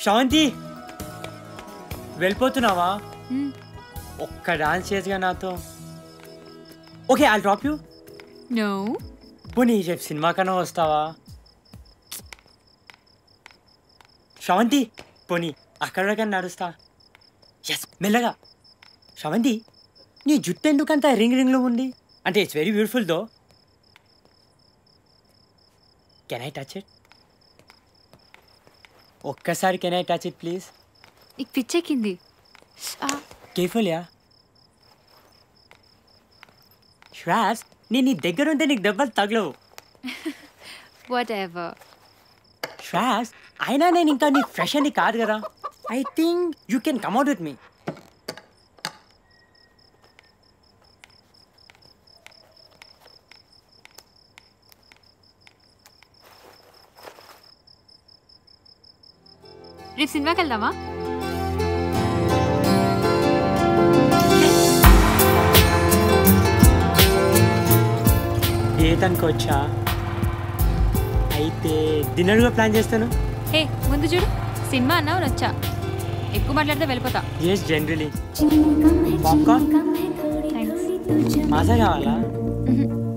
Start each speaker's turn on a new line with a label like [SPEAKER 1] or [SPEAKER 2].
[SPEAKER 1] శ్రవంతి వెళ్ళిపోతున్నావా
[SPEAKER 2] Hmm.
[SPEAKER 1] ఒక్క dance చేయగా నాతో okay I drop you
[SPEAKER 2] no
[SPEAKER 1] పోనీ రేపు సినిమా కన్నా వస్తావా శ్రవంతి పోనీ అక్కడ నడుస్తా ఎస్ మెల్లగా శ్రవంతి నీ జుట్టు ఎందుకంత రింగ్ రింగ్లో ఉంది అంటే it's very beautiful though can I touch it ఒక్కసారి can I touch it please
[SPEAKER 2] నీకు పిచ్చెక్కింది
[SPEAKER 1] కేర్ఫుల్ యా శ్వాస్ నేను నీ దగ్గర ఉంటే నీకు దెబ్బలు తగలవు
[SPEAKER 2] వాట్ ఎవర్
[SPEAKER 1] శ్వాస్ అయినా నేను ఇంకా నీ ఫ్రెష్ అని కాదు కదా I think you can come at with me
[SPEAKER 2] రేపు సినిమాకి వెళ్దామా
[SPEAKER 1] డేట్ అనుకోవచ్చా అయితే డిన్నర్ కూడా ప్లాన్ చేస్తాను
[SPEAKER 2] హే ముందు చూడు సినిమా అన్నావు వచ్చా ఎక్కువ మాట్లాడితే వెళ్ళిపోతా
[SPEAKER 1] ఎస్ జనరలీ పాప్కార్న్
[SPEAKER 2] థ్యాంక్స్
[SPEAKER 1] మాసా కావాలా
[SPEAKER 2] మ్మ్.